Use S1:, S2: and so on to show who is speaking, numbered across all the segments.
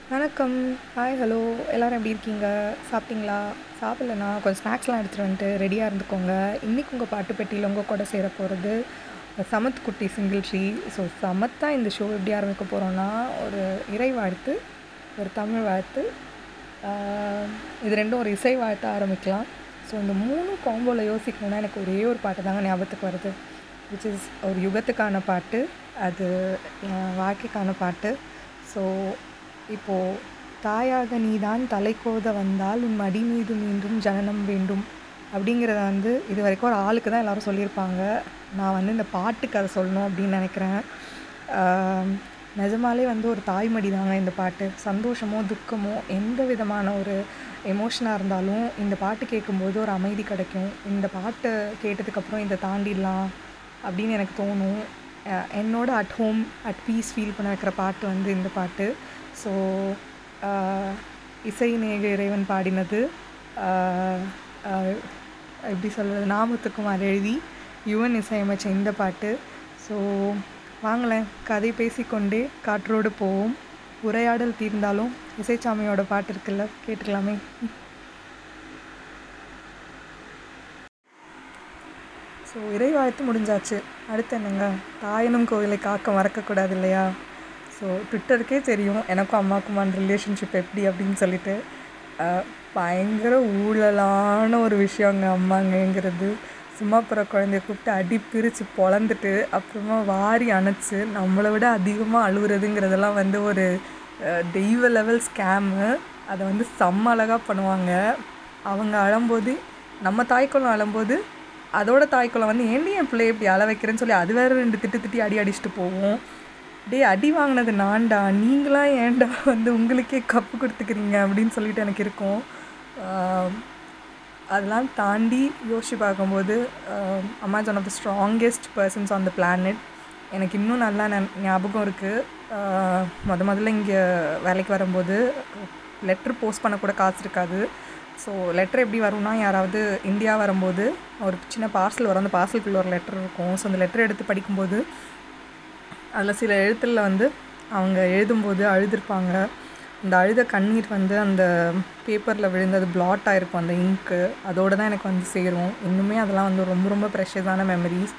S1: வணக்கம் hi hello எல்லோரும் எப்படி இருக்கீங்க சாப்பிட்டீங்களா சாப்பிட்லண்ணா கொஞ்சம் ஸ்நாக்ஸ்லாம் எடுத்துகிட்டு வந்துட்டு ரெடியாக இருந்துக்கோங்க இன்றைக்கி உங்கள் பாட்டு பெட்டியில் உங்கள் கூட சேர போகிறது சமத் குட்டி சிங்கிள் ட்ரீ ஸோ சமத்தாக இந்த ஷோ எப்படி ஆரம்பிக்க போகிறோன்னா ஒரு இறை வாழ்த்து ஒரு தமிழ் வாழ்த்து ஆஹ், இது ரெண்டும் ஒரு இசை வாழ்த்து ஆரம்பிக்கலாம் ஸோ இந்த மூணு காம்போவில் யோசிக்கணுன்னா எனக்கு ஒரே ஒரு பாட்டு தாங்க ஞாபகத்துக்கு வருது விச் இஸ் ஒரு யுகத்துக்கான பாட்டு அது என் வாழ்க்கைக்கான பாட்டு ஸோ இப்போது தாயாக நீதான் தலைக்கோத வந்தால் உன் மடி மீது மீண்டும் ஜனனம் வேண்டும் அப்படிங்கிறத வந்து இது வரைக்கும் ஒரு ஆளுக்கு தான் எல்லாரும் சொல்லியிருப்பாங்க நான் வந்து இந்த பாட்டுக்கு அதை சொல்லணும் அப்படின்னு நினைக்கிறேன் ஆம், நிஜமாலே வந்து ஒரு தாய்மடி தாங்க இந்த பாட்டு சந்தோஷமோ துக்கமோ எந்த விதமான ஒரு எமோஷனாக இருந்தாலும் இந்த பாட்டு கேட்கும்போது ஒரு அமைதி கிடைக்கும் இந்த பாட்டை கேட்டதுக்கப்புறம் இதை தாண்டிடலாம் அப்படின்னு எனக்கு தோணும் அஹ் என்னோட at home at peace feel பண்ண வைக்கிற பாட்டு வந்து இந்த பாட்டு ஸோ இசை நேக இறைவன் பாடினது ஆஹ் ஆஹ் எப்படி சொல்கிறது நாமத்துக்குமார் எழுதி யுவன் இசையமைச்ச இந்த பாட்டு ஸோ வாங்களேன் கதை பேசிக்கொண்டே காற்றோடு போவோம் உரையாடல் தீர்ந்தாலும் இசைச்சாமியோட பாட்டு இருக்குல்ல கேட்டுக்கலாமே ஸோ இறை வாழ்த்து முடிஞ்சாச்சு அடுத்து என்னங்க தாயனும் கோவிலை காக்க மறக்கக்கூடாது இல்லையா ஸோ ட்விட்டருக்கே தெரியும் எனக்கும் அம்மாக்குமான ரிலேஷன்ஷிப் எப்படி அப்படின்னு சொல்லிட்டு அஹ், பயங்கர ஊழலான ஒரு விஷயங்க அம்மாங்கங்கிறது சும்மா பிற குழந்தைய கூப்பிட்டு அடி பிரித்து பொழந்துட்டு அப்புறமா வாரி அணைச்சு நம்மளை விட அதிகமாக அழுகுறதுங்கிறதெல்லாம் வந்து ஒரு அஹ், தெய்வ லெவல் ஸ்கேமு அதை வந்து செம்ம அழகாக பண்ணுவாங்க அவங்க அழும்போது நம்ம தாய்க்குளம் அழும்போது அதோட தாய்க்குளம் வந்து ஏன்டி என் பிள்ளை இப்படி அழ வைக்கிறேன்னு சொல்லி அது வேற ரெண்டு திட்டு திட்டி அடி அடிச்சுட்டு போவோம் டேய் அடி வாங்கினது நான்டா நீங்களாம் ஏன்டா வந்து உங்களுக்கே கப்பு கொடுத்துக்கிறீங்க அப்படின்னு சொல்லிட்டு எனக்கு இருக்கும் ஆம், அதெல்லாம் தாண்டி யோசிச்சு பார்க்கும்போது ஆம், அம்மா one of the strongest persons on the planet எனக்கு இன்னும் நல்லா ந- ஞாபகம் இருக்குது முத முதல்ல இங்கே வேலைக்கு வரும்போது லெட்ரு போஸ்ட் பண்ண கூட காசு இருக்காது ஸோ லெட்டர் எப்படி வரும்னா யாராவது இந்தியா வரும்போது ஒரு சின்ன பார்சல் வரும் அந்த பார்சலுக்குள்ள ஒரு லெட்டர் இருக்கும் ஸோ அந்த லெட்டர் எடுத்து படிக்கும்போது அதில் சில எழுத்துல வந்து அவங்க எழுதும்போது அழுதுருப்பாங்க அந்த அழுத கண்ணீர் வந்து அந்த பேப்பரில் விழுந்து அது பிளாட் ஆகிருக்கும் அந்த இங்க்கு அதோடு தான் எனக்கு வந்து சேரும் இன்னுமே அதெல்லாம் வந்து ரொம்ப ரொம்ப ப்ரெஷஸான மெமரிஸ்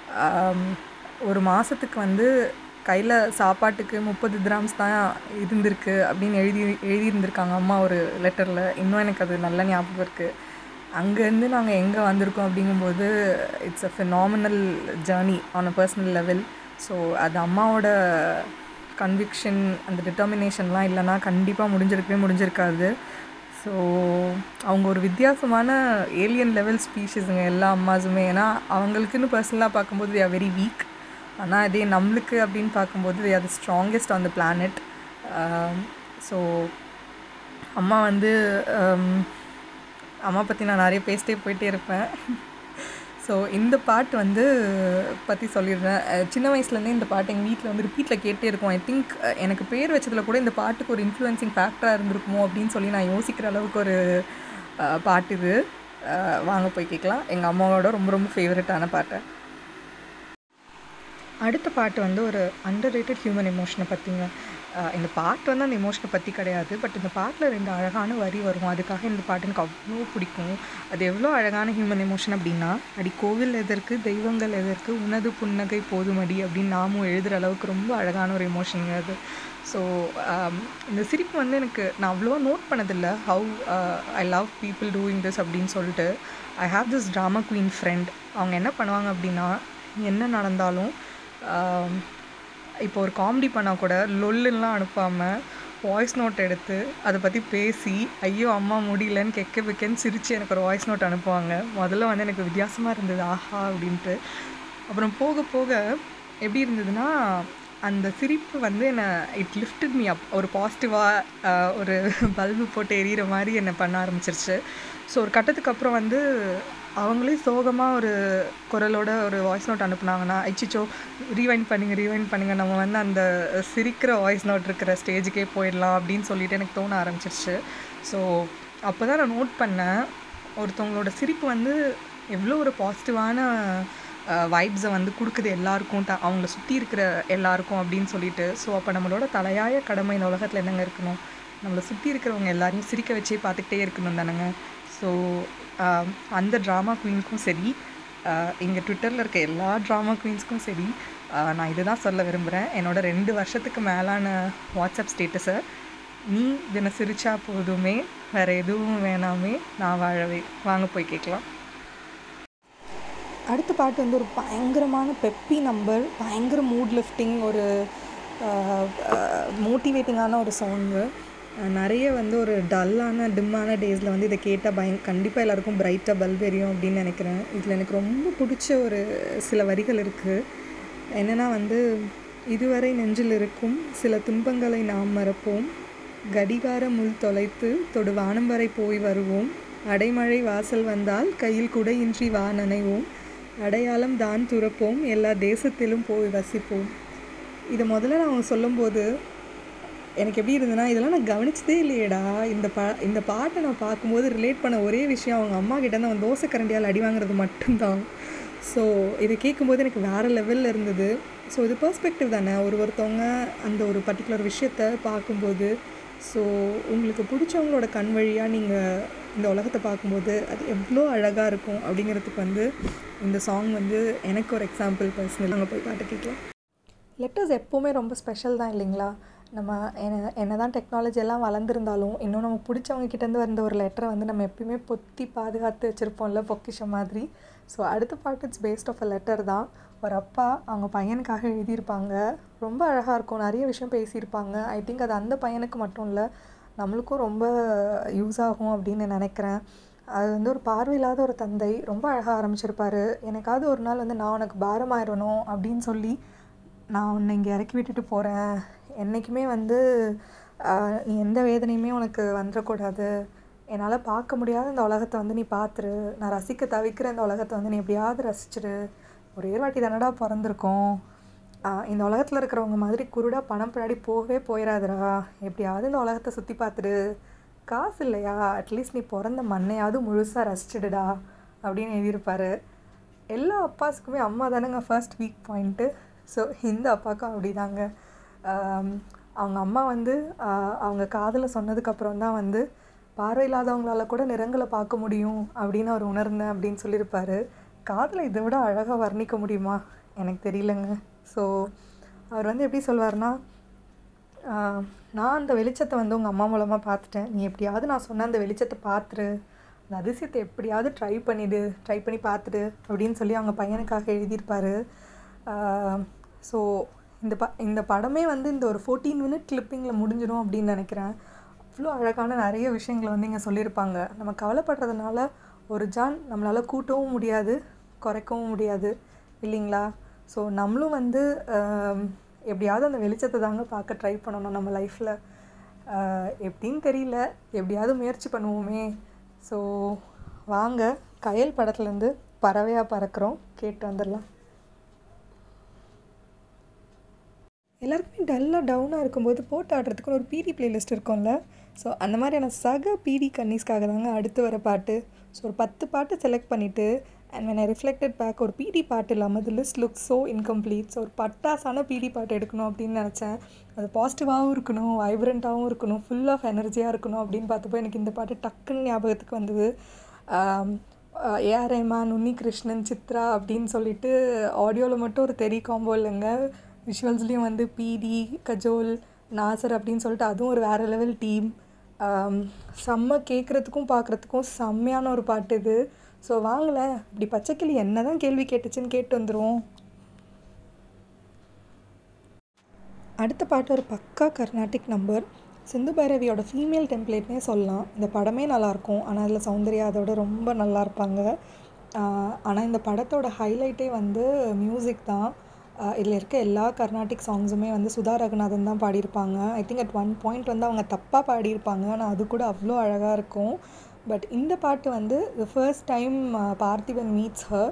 S1: ஒரு மாதத்துக்கு வந்து கையில் சாப்பாட்டுக்கு முப்பது கிராம்ஸ் தான் இருந்திருக்கு அப்படின்னு எழுதி எழுதியிருந்திருக்காங்க அம்மா ஒரு லெட்டரில் இன்னும் எனக்கு அது நல்ல ஞாபகம் இருக்குது அங்கேருந்து நாங்கள் எங்கே வந்திருக்கோம் அப்படிங்கும்போது it's a phenomenal journey on a personal level so அது அம்மாவோட கன்விக்ஷன் அந்த டிட்டர்மினேஷன்லாம் இல்லைன்னா கண்டிப்பாக முடிஞ்சிருக்கவே முடிஞ்சிருக்காது ஸோ அவங்க ஒரு வித்தியாசமான ஏலியன் லெவல் ஸ்பீஷிஸுங்க எல்லா அம்மாஸுமே ஏன்னா அவங்களுக்குன்னு பர்சனலாக பார்க்கும்போது they are வெரி வீக் ஆனால் இதே நம்மளுக்கு அப்படின்னு பார்க்கும்போது they are the strongest on the planet so அம்மா வந்து um, அம்மா பற்றி நான் நிறைய பேசிட்டே போயிட்டே இருப்பேன் ஸோ இந்த பாட்டு வந்து பற்றி சொல்லிடுறேன் அஹ் சின்ன வயசுலேருந்தே இந்த பாட்டு எங்கள் வீட்டில் வந்து ரிப்பீட்டில் கேட்டே இருக்கும் ஐ திங்க் எனக்கு பேர் வச்சதில் கூட இந்த பாட்டுக்கு ஒரு இன்ஃப்ளூயன்சிங் ஃபேக்டராக இருந்திருக்குமோ அப்படின்னு சொல்லி நான் யோசிக்கிற அளவுக்கு ஒரு அஹ், பாட்டு இது அஹ், வாங்க போய் கேட்கலாம் எங்கள் அம்மாவோட ரொம்ப ரொம்ப ஃபேவரட்டான பாட்டு அடுத்த பாட்டு வந்து ஒரு அண்டர் ரேட்டட் ஹியூமன் எமோஷனை பற்றிங்க இந்த பாட்டு வந்து அந்த எமோஷனை பற்றி கிடையாது பட் இந்த பாட்டில் ரெண்டு அழகான வரி வரும் அதுக்காக இந்த பாட்டு எனக்கு அவ்வளோ பிடிக்கும் அது எவ்வளோ அழகான ஹியூமன் எமோஷன் அப்படின்னா அடி கோவில் எதற்கு தெய்வங்கள் எதற்கு உனது புன்னகை போதுமடி அப்படின்னு நாமும் எழுதுகிற அளவுக்கு ரொம்ப அழகான ஒரு எமோஷனுங்க அது ஸோ இந்த சிரிப்பு வந்து எனக்கு நான் அவ்வளோவா நோட் பண்ணதில்லை how I love people doing this அப்படின்னு சொல்லிட்டு I have this drama queen friend அவங்க என்ன பண்ணுவாங்க அப்படின்னா என்ன நடந்தாலும் ஆம், இப்போ ஒரு காமெடி பண்ணால் கூட லொல்லுலாம் அனுப்பாமல் வாய்ஸ் நோட் எடுத்து அதை பற்றி பேசி ஐயோ அம்மா முடியலன்னு கெக்க வைக்கன்னு சிரித்து எனக்கு ஒரு வாய்ஸ் நோட் அனுப்புவாங்க முதல்ல வந்து எனக்கு வித்தியாசமாக இருந்தது ஆஹா அப்படின்ட்டு அப்புறம் போக போக எப்படி இருந்ததுன்னா அந்த சிரிப்பு வந்து என்னை இட் லிஃப்டட் மீ அப் ஒரு பாசிட்டிவாக ஒரு பல்பு போட்டு எரியிற மாதிரி என்னை பண்ண ஆரம்பிச்சிருச்சு ஸோ ஒரு கட்டத்துக்கு அப்புறம் வந்து அவங்களே சோகமாக ஒரு குரலோட ஒரு வாய்ஸ் நோட் அனுப்புனாங்கன்னா ஐச்சிச்சோ ரீவைண்ட் பண்ணுங்க ரீவைண்ட் பண்ணுங்க நம்ம வந்து அந்த சிரிக்கிற வாய்ஸ் நோட் இருக்கிற ஸ்டேஜுக்கே போயிடலாம் அப்படின்னு சொல்லிட்டு எனக்கு தோண ஆரம்பிச்சிருச்சு ஸோ அப்போ தான் நான் நோட் பண்ணேன் ஒருத்தவங்களோட சிரிப்பு வந்து எவ்வளோ ஒரு பாசிட்டிவான வைப்ஸை வந்து கொடுக்குது எல்லாருக்கும் த அவங்கள சுற்றி இருக்கிற எல்லாருக்கும் அப்படின்னு சொல்லிட்டு ஸோ அப்போ நம்மளோட தலையாய கடமை இந்த உலகத்தில் என்னங்க இருக்கணும் நம்மளை சுற்றி இருக்கிறவங்க எல்லாரையும் சிரிக்க வச்சே பார்த்துக்கிட்டே இருக்கணும் தானேங்க ஸோ அந்த ட்ராமா குயின்க்கும் சரி இங்கே ட்விட்டரில் இருக்க எல்லா ட்ராமா குயின்ஸ்க்கும் சரி ஆஹ் நான் இதுதான் சொல்ல விரும்புகிறேன் என்னோட ரெண்டு வருஷத்துக்கு மேலான வாட்ஸ்அப் ஸ்டேட்டஸை நீ தின சிரிச்சா போதுமே வேறு எதுவும் வேணாமே நான் வாழவே வாங்க போய் கேட்கலாம்
S2: அடுத்த பாட்டு வந்து ஒரு பயங்கரமான பெப்பி நம்பர் பயங்கர மூட் லிஃப்டிங் ஒரு மோட்டிவேட்டிங்கான ஒரு சாங்கு நிறைய வந்து ஒரு டல்லான டிம்மான டேஸில் வந்து இதை கேட்டால் பயம் கண்டிப்பாக எல்லாருக்கும் பிரைட்டாக பல்ப் எரியும் அப்படின்னு நினைக்கிறேன் இதில் எனக்கு ரொம்ப பிடிச்ச ஒரு சில வரிகள் இருக்குது என்னென்னா வந்து இதுவரை நெஞ்சில் இருக்கும் சில துன்பங்களை நாம் மறப்போம் கடிகார முள் தொலைத்து தொடு வானம் வரை போய் வருவோம் அடைமழை வாசல் வந்தால் கையில் குடையின்றி வா நனைவோம் அடையாளம் தான் துறப்போம் எல்லா தேசத்திலும் போய் வசிப்போம் இதை முதல்ல நான் சொல்லும்போது எனக்கு எப்படி இருந்ததுன்னா இதெல்லாம் நான் கவனிச்சதே இல்லையேடா இந்த பா இந்த பாட்டை நான் பார்க்கும்போது ரிலேட் பண்ண ஒரே விஷயம் அவங்க அம்மா கிட்டேருந்து அவன் தோசை கரண்டியால் அடி வாங்குறது மட்டும்தான் ஸோ இதை கேட்கும்போது எனக்கு வேறு லெவலில் இருந்தது ஸோ இது பெர்ஸ்பெக்டிவ் தானே ஒரு ஒருத்தவங்க அந்த ஒரு பர்டிகுலர் விஷயத்த பார்க்கும்போது ஸோ உங்களுக்கு பிடிச்சவங்களோட கண் வழியாக நீங்கள் இந்த உலகத்தை பார்க்கும்போது அது எவ்வளோ அழகாக இருக்கும் அப்படிங்கிறதுக்கு வந்து இந்த சாங் வந்து எனக்கு ஒரு எக்ஸாம்பிள் பர்சனல் அங்கே போய் பாட்டு கேட்கலாம் லெட்டர்ஸ் எப்போவுமே ரொம்ப ஸ்பெஷல் தான் இல்லைங்களா நம்ம என்ன என்ன தான் டெக்னாலஜி எல்லாம் வளர்ந்துருந்தாலும் இன்னும் நமக்கு பிடிச்சவங்க கிட்டேருந்து வந்த ஒரு லெட்டரை வந்து நம்ம எப்பயுமே பொத்தி பாதுகாத்து வச்சுருப்போம்ல பொக்கிஷம் மாதிரி ஸோ அடுத்த பாட்டு it's based off a letter தான் ஒரு அப்பா அவங்க பையனுக்காக எழுதியிருப்பாங்க ரொம்ப அழகாக இருக்கும் நிறைய விஷயம் பேசியிருப்பாங்க ஐ திங்க் அது அந்த பையனுக்கு மட்டும் இல்லை நம்மளுக்கும் ரொம்ப யூஸ் ஆகும் அப்படின்னு நினைக்கிறேன் அது வந்து ஒரு பார்வையில்லாத ஒரு தந்தை ரொம்ப அழகாக ஆரம்பிச்சிருப்பாரு எனக்காவது ஒரு நாள் வந்து நான் உனக்கு பாரமாயிடணும் அப்படின்னு சொல்லி நான் உன்னை இங்கே இறக்கி விட்டுட்டு போகிறேன் என்றைக்குமே வந்து ஆஹ், நீ எந்த வேதனையுமே உனக்கு வந்துடக்கூடாது என்னால் பார்க்க முடியாத இந்த உலகத்தை வந்து நீ பார்த்துரு நான் ரசிக்க தவிக்கிற இந்த உலகத்தை வந்து நீ எப்படியாவது ரசிச்சிரு ஒரே வாட்டி தானடா பிறந்திருக்கோம் ஆஹ், இந்த உலகத்தில் இருக்கிறவங்க மாதிரி குருடா பணம் பின்னாடி போகவே போயிடாதுடா எப்படியாவது இந்த உலகத்தை சுற்றி பார்த்துடு காசு இல்லையா அட்லீஸ்ட் நீ பிறந்த மண்ணையாவது முழுசாக ரசிச்சிடுடா அப்படின்னு எழுதியிருப்பாரு எல்லா அப்பாஸுக்குமே அம்மா தானேங்க ஃபர்ஸ்ட் வீக் பாயிண்ட்டு ஸோ இந்த அப்பாவுக்கும் அப்படிதாங்க ஆம், அவங்க அம்மா வந்து ஆஹ், அவங்க காதில் சொன்னதுக்கப்புறம் தான் வந்து பார்வை இல்லாதவங்களால கூட நிறங்களை பார்க்க முடியும் அப்படின்னு அவர் உணர்ந்தேன் அப்படின்னு சொல்லியிருப்பாரு காதில் இதை விட அழகாக வர்ணிக்க முடியுமா எனக்கு தெரியலங்க ஸோ அவர் வந்து எப்படி சொல்வார்னா ஆஹ், நான் அந்த வெளிச்சத்தை வந்து உங்கள் அம்மா மூலமாக பார்த்துட்டேன் நீ எப்படியாவது நான் சொன்ன அந்த வெளிச்சத்தை பார்த்துரு அந்த அதிசயத்தை எப்படியாவது ட்ரை பண்ணிடு ட்ரை பண்ணி பார்த்துடு அப்படின்னு சொல்லி அவங்க பையனுக்காக எழுதியிருப்பாரு ஸோ இந்த ப இந்த படமே வந்து இந்த ஒரு ஃபோர்டீன் மினிட் கிளிப்பிங்கில் முடிஞ்சிடும் அப்படின்னு நினைக்கிறேன் அவ்வளோ அழகான நிறைய விஷயங்களை வந்து இங்கே சொல்லியிருப்பாங்க நம்ம கவலைப்படுறதுனால ஒரு ஜான் நம்மளால் கூட்டவும் முடியாது குறைக்கவும் முடியாது இல்லைங்களா ஸோ நம்மளும் வந்து ஆம், எப்படியாவது அந்த வெளிச்சத்தை தாங்க பார்க்க ட்ரை பண்ணணும் நம்ம லைஃப்பில் எப்படின்னு தெரியல எப்படியாவது முயற்சி பண்ணுவோமே ஸோ வாங்க கயல் படத்துலேருந்து பறவையாக பறக்கிறோம் கேட்டு வந்துடலாம் எல்லாருக்குமே டல்லாக டவுனாக இருக்கும்போது போட்டு ஆடுறதுக்குன்னு ஒரு பிடி பிளேலிஸ்ட் இருக்கும்ல ஸோ அந்த மாதிரியான சக பிடி கன்னிஸ்க்காக தாங்க அடுத்து வர பாட்டு ஸோ ஒரு பத்து பாட்டு செலக்ட் பண்ணிவிட்டு and when I reflected back ஒரு பிடி பாட்டு இல்லாமல் the list look so incomplete so ஒரு பட்டாசான பிடி பாட்டு எடுக்கணும் அப்படின்னு நினச்சேன் அது பாசிட்டிவாகவும் இருக்கணும் வைப்ரண்ட்டாகவும் இருக்கணும் ஃபுல் ஆஃப் எனர்ஜியாக இருக்கணும் அப்படின்னு பார்த்தப்போ எனக்கு இந்த பாட்டு டக்குன்னு ஞாபகத்துக்கு வந்தது ஏஆர் ரஹ்மான் உன்னி கிருஷ்ணன் சித்ரா அப்படின்னு சொல்லிட்டு ஆடியோவில் மட்டும் ஒரு தெரி காம்போ இல்லைங்க விஷுவல்ஸ்லேயும் வந்து பிடி கஜோல் நாசர் அப்படின்னு சொல்லிட்டு அதுவும் ஒரு வேறு லெவல் டீம் செம்ம கேட்குறதுக்கும் பார்க்குறதுக்கும் செம்மையான ஒரு பாட்டு இது ஸோ வாங்களேன் இப்படி பச்சைக்கிளி என்ன தான் கேள்வி கேட்டுச்சுன்னு கேட்டு வந்துடுவோம் அடுத்த பாட்டு ஒரு பக்கா கர்நாடிக் நம்பர் சிந்து பைரவியோட ஃபீமேல் டெம்ப்ளேட்னே சொல்லலாம் இந்த படமே நல்லாயிருக்கும் ஆனால் அதில் சௌந்தர்யா அதோட ரொம்ப நல்லா இருப்பாங்க ஆனால் இந்த படத்தோட ஹைலைட்டே வந்து மியூசிக் தான் இதில் இருக்க எல்லா கர்நாடிக் சாங்ஸுமே வந்து சுதா ரகுநாதன் தான் பாடியிருப்பாங்க I think at one point வந்து அவங்க தப்பாக பாடியிருப்பாங்க ஆனால் அது கூட அவ்வளோ அழகாக இருக்கும் பட் இந்த பாட்டு வந்து the first time Parthiban meets her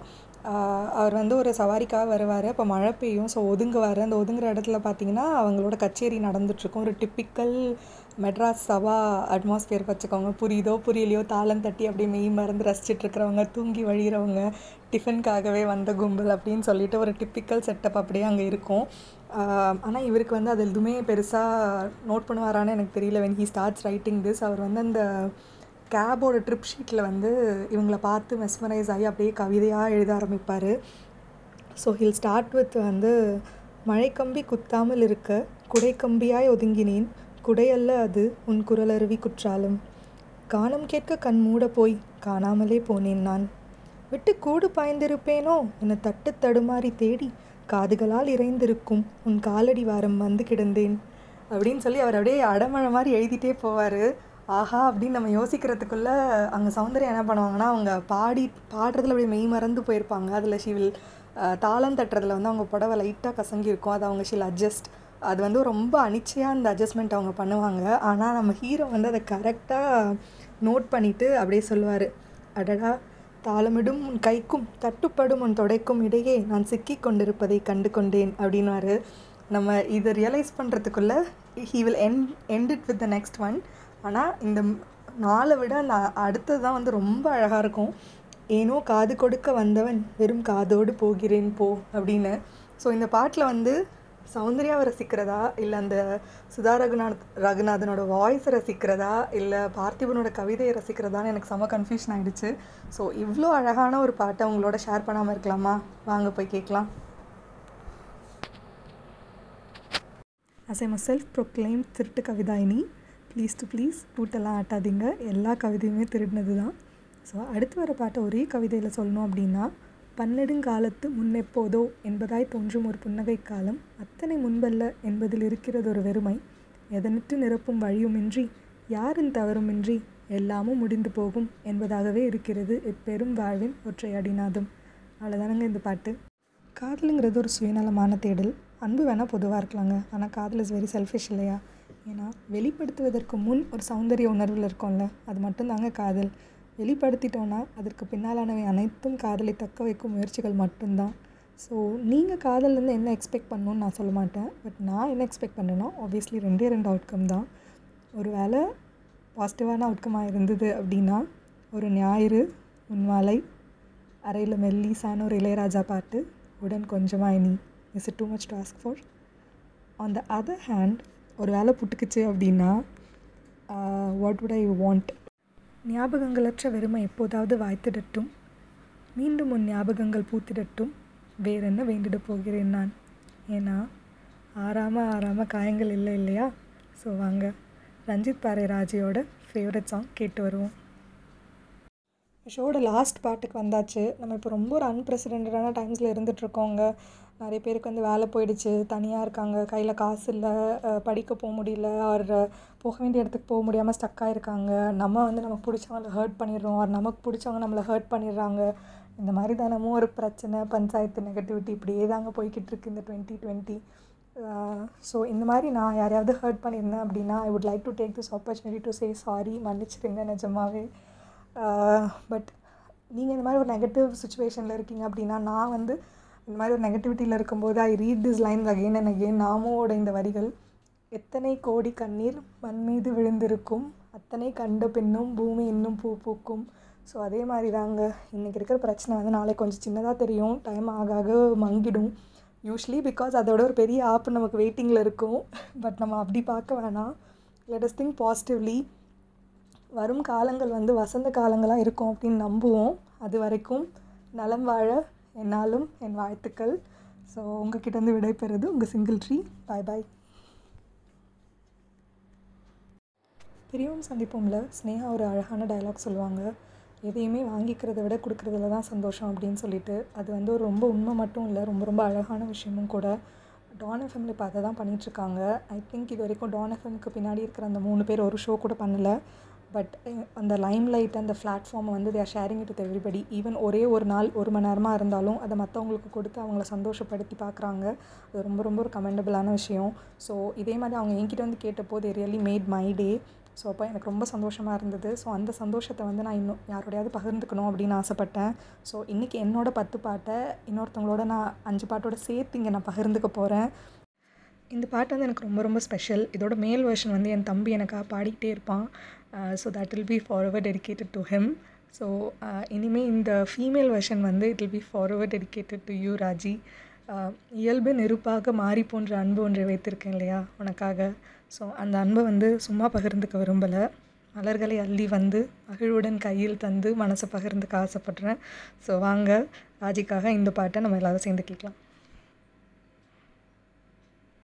S2: ஆஹ் அவர் வந்து ஒரு சவாரிக்காக வருவார் அப்போ மழை பெய்யும் ஸோ ஒதுங்குவார் அந்த ஒதுங்குற இடத்துல பார்த்தீங்கன்னா அவங்களோட கச்சேரி நடந்துட்டுருக்கும் ஒரு டிப்பிக்கல் மெட்ராஸ் சபா அட்மாஸ்பியர் வச்சுக்கோங்க புரியுதோ புரியலையோ தாளம் தட்டி அப்படியே மெய் மறந்து ரசிச்சிட்டு இருக்கிறவங்க தூங்கி வழிகிறவங்க டிஃபனுக்காகவே வந்த கும்பல் அப்படின்னு சொல்லிட்டு ஒரு டிப்பிக்கல் செட்டப் அப்படியே அங்கே இருக்கும் ஆனால் இவருக்கு வந்து அது எதுவுமே பெருசாக நோட் பண்ணுவாரான்னு எனக்கு தெரியல when he starts writing this அவர் வந்து அந்த கேபோட ட்ரிப் ஷீட்டில் வந்து இவங்கள பார்த்து மெஸ்மரைஸ் ஆகி அப்படியே கவிதையாக எழுத ஆரம்பிப்பார் ஸோ ஹில் ஸ்டார்ட் வித் வந்து மழைக்கம்பி குத்தாமல் இருக்க குடைக்கம்பியாய் ஒதுங்கினேன் குடையல்ல அது உன் குரலருவி குற்றாலம் கானம் கேட்க கண் மூட போய் காணாமலே போனேன் நான் விட்டு கூடு பாய்ந்திருப்பேனோ என தட்டு தடுமாறி தேடி காதுகளால் இறைந்திருக்கும் உன் காலடி வாரம் வந்து கிடந்தேன் அப்படின்னு சொல்லி அவர் அப்படியே அடமழை மாதிரி எழுதிட்டே போவார் ஆஹா அப்படின்னு நம்ம யோசிக்கிறதுக்குள்ள அங்கே சௌந்தர்யா என்ன பண்ணுவாங்கன்னா அவங்க பாடி பாடுறதுல அப்படியே மெய் மறந்து போயிருப்பாங்க அதில் ஷிவில் தாளம் தட்டுறதுல வந்து அவங்க புடவை லைட்டாக கசங்கி இருக்கும் அதை அவங்க ஷில் அட்ஜஸ்ட் அது வந்து ரொம்ப அனிச்சையாக அந்த அட்ஜஸ்ட்மெண்ட் அவங்க பண்ணுவாங்க ஆனால் நம்ம ஹீரோ வந்து அதை கரெக்டாக நோட் பண்ணிவிட்டு அப்படியே சொல்லுவார் அடடா தாளமிடும் உன் கைக்கும் தட்டுப்படும் உன் தொடைக்கும் இடையே நான் சிக்கி கொண்டிருப்பதை கண்டு கொண்டேன் அப்படின்னாரு நம்ம இதை ரியலைஸ் பண்ணுறதுக்குள்ள he will end end it with the next one ஆனால் இந்த நாளை விட அந்த அடுத்தது தான் வந்து ரொம்ப அழகாக இருக்கும் ஏனோ காது கொடுக்க வந்தவன் வெறும் காதோடு போகிறேன் போ அப்படின்னு ஸோ இந்த பாட்டில் வந்து சௌந்தர்யாவை ரசிக்கிறதா இல்லை அந்த சுதா ரகுநாத் ரகுநாதனோட வாய்ஸை ரசிக்கிறதா இல்லை பார்த்திபனோட கவிதையை ரசிக்கிறதான்னு எனக்கு செம கன்ஃபியூஷன் ஆகிடுச்சு ஸோ இவ்வளோ அழகான ஒரு பாட்டை உங்களோட ஷேர் பண்ணாமல் இருக்கலாமா வாங்க போய் கேட்கலாம் அஸ் எம் செல்ஃப் ப்ரொக்ளைம் திருட்டு கவிதாயினி ப்ளீஸ் டு ப்ளீஸ் பூட்டெல்லாம் ஆட்டாதீங்க எல்லா கவிதையுமே திருடினது தான் ஸோ அடுத்து வர பாட்டை ஒரே கவிதையில் சொல்லணும் அப்படின்னா பன்னெடுங்காலத்து முன்னெப்போதோ என்பதாய் தோன்றும் ஒரு புன்னகை காலம் அத்தனை முன்பல்ல என்பதில் இருக்கிறது ஒரு வெறுமை எதனிட்டு நிரப்பும் வழியுமின்றி யாரின் தவறுமின்றி எல்லாமும் முடிந்து போகும் என்பதாகவே இருக்கிறது இப்பெரும் வாழ்வின் ஒற்றை அடிநாதம் அவ்வளோதானங்க இந்த பாட்டு காதலுங்கிறது ஒரு சுயநலமான தேடல் அன்பு வேணால் பொதுவாக இருக்கலாங்க ஆனால் காதல் இஸ் வெரி செல்ஃபிஷ் இல்லையா ஏன்னா வெளிப்படுத்துவதற்கு முன் ஒரு சௌந்தரிய உணர்வில் இருக்கோம்ல அது மட்டும்தாங்க காதல் வெளிப்படுத்திட்டோன்னா அதற்கு பின்னாலானவை அனைத்தும் காதலை தக்க வைக்கும் முயற்சிகள் மட்டும்தான் ஸோ நீங்கள் காதல்லேருந்து என்ன எக்ஸ்பெக்ட் பண்ணணும்னு நான் சொல்ல மாட்டேன் பட் நான் என்ன எக்ஸ்பெக்ட் பண்ணேன்னா ஆப்வியஸ்லி ரெண்டே ரெண்டு அவுட்கம் தான் ஒரு வேளை பாசிட்டிவான அவுட்கமாக இருந்தது அப்படின்னா ஒரு ஞாயிறு உன்மாலை அறையில் மெல்லிசான ஒரு இளையராஜா பாட்டு உடன் கொஞ்சமாக இனி is it too much to ask for on the other hand ஒரு வேலை புட்டுக்குச்சு அப்படின்னா வாட் வுட் ஐ வாண்ட் ஞாபகங்களற்ற வெறுமை எப்போதாவது வாய்த்திடட்டும் மீண்டும் உன் ஞாபகங்கள் பூத்திடட்டும் வேறென்ன வேண்டிட போகிறேன் நான் ஏன்னா ஆறாமல் ஆறாமல் காயங்கள் இல்லை இல்லையா ஸோ வாங்க ரஞ்சித் பாறை ராஜியோட ஃபேவரட் சாங் கேட்டு வருவோம் ஷோட லாஸ்ட் பாட்டுக்கு வந்தாச்சு நம்ம இப்போ ரொம்ப ஒரு அன்பிரசிடென்டான டைம்ஸில் இருந்துகிட்ருக்கோங்க நிறைய பேருக்கு வந்து வேலை போயிடுச்சு தனியாக இருக்காங்க கையில் காசு இல்லை படிக்க போக முடியல ஆர் போக வேண்டிய இடத்துக்கு போக முடியாமல் ஸ்டக்காக இருக்காங்க நம்ம வந்து நமக்கு பிடிச்சவங்கள ஹர்ட் பண்ணிடுறோம் ஆர் நமக்கு பிடிச்சவங்க நம்மளை ஹர்ட் பண்ணிடுறாங்க இந்த மாதிரி தினமும் ஒரு பிரச்சனை பஞ்சாயத்து நெகட்டிவிட்டி இப்படியே தாங்க போய்கிட்டு இருக்கு இந்த டுவெண்ட்டி டுவெண்ட்டி ஸோ இந்த மாதிரி நான் யாரையாவது ஹர்ட் பண்ணியிருந்தேன் அப்படின்னா I would like to take this opportunity to say sorry மன்னிச்சிடுங்க நிஜமாவே பட் நீங்கள் இந்த மாதிரி ஒரு நெகட்டிவ் சுச்சுவேஷனில் இருக்கீங்க அப்படின்னா நான் வந்து இந்த மாதிரி ஒரு நெகட்டிவிட்டியில் இருக்கும்போது I read this lines again and again நாமோட இந்த வரிகள் எத்தனை கோடி கண்ணீர் மண் மீது விழுந்திருக்கும் அத்தனை கண்ட பின்னும் பூமி இன்னும் பூ பூக்கும் ஸோ அதே மாதிரி தாங்க இன்றைக்கி இருக்கிற பிரச்சனை வந்து நாளைக்கு கொஞ்சம் சின்னதாக தெரியும் டைம் ஆக ஆக மங்கிடும் யூஸ்வலி பிகாஸ் அதோட ஒரு பெரிய ஆப் நமக்கு வெயிட்டிங்கில் இருக்கும் பட் நம்ம அப்படி பார்க்க வேணாம் லெட் அஸ் திங்க் பாசிட்டிவ்லி வரும் காலங்கள் வந்து வசந்த காலங்களாக இருக்கும் அப்படின்னு நம்புவோம் அது வரைக்கும் நலம் வாழ என்னாலும் என் வாழ்த்துக்கள் ஸோ உங்ககிட்டேருந்து விடைபெறுது உங்கள் சிங்கிள் ட்ரீ பாய் பாய் பிரிவும் சந்திப்போம்ல ஸ்னேகா ஒரு அழகான டயலாக் சொல்லுவாங்க எதையுமே வாங்கிக்கிறத விட கொடுக்குறதுல தான் சந்தோஷம் அப்படின்னு சொல்லிட்டு அது வந்து ஒரு ரொம்ப உண்மை மட்டும் இல்லை ரொம்ப ரொம்ப அழகான விஷயமும் கூட டான் எஃப்எம்ல இப்போ அதை தான் பண்ணிகிட்ருக்காங்க ஐ திங்க் இது வரைக்கும் டான் எஃப்எம்க்கு பின்னாடி இருக்கிற அந்த மூணு பேர் ஒரு ஷோ கூட பண்ணலை பட் அந்த லைம் லைட் அந்த பிளாட்ஃபார்மை வந்து they're sharing it with everybody even ஒரே ஒரு நாள் ஒரு மணி நேரமாக இருந்தாலும் அதை மற்றவங்களுக்கு கொடுத்து அவங்கள சந்தோஷப்படுத்தி பார்க்குறாங்க அது ரொம்ப ரொம்ப ஒரு கமெண்டபிளான விஷயம் ஸோ இதே மாதிரி அவங்க என்கிட்ட வந்து கேட்டப்போ they really made my day
S1: so அப்போ எனக்கு ரொம்ப சந்தோஷமாக இருந்தது ஸோ அந்த சந்தோஷத்தை வந்து நான் இன்னும் யாரோடையாவது பகிர்ந்துக்கணும் அப்படின்னு ஆசைப்பட்டேன் ஸோ இன்றைக்கி என்னோட பத்து பாட்டை இன்னொருத்தவங்களோட நான் அஞ்சு பாட்டோட சேர்த்து இங்கே நான் பகிர்ந்துக்க போகிறேன் இந்த பாட்டு வந்து எனக்கு ரொம்ப ரொம்ப ஸ்பெஷல் இதோட மேல் வெர்ஷன் வந்து என் தம்பி எனக்காக பாடிக்கிட்டே இருப்பான் so that will be forever dedicated to him so இனிமேல் இந்த ஃபீமேல் வெர்ஷன் வந்து it will be forever dedicated to you Raji ஆஹ் இயல்பு நெருப்பாக மாறி போன்ற அன்பு ஒன்றை வைத்திருக்கேன் இல்லையா உனக்காக ஸோ அந்த அன்பை வந்து சும்மா பகிர்ந்துக்க விரும்பலை மலர்களை அள்ளி வந்து மகிழ்வுடன் கையில் தந்து மனசை பகிர்ந்துக்க ஆசைப்பட்றேன் ஸோ வாங்க ராஜிக்காக இந்த பாட்டை நம்ம எல்லாரும் சேர்ந்து கேட்கலாம்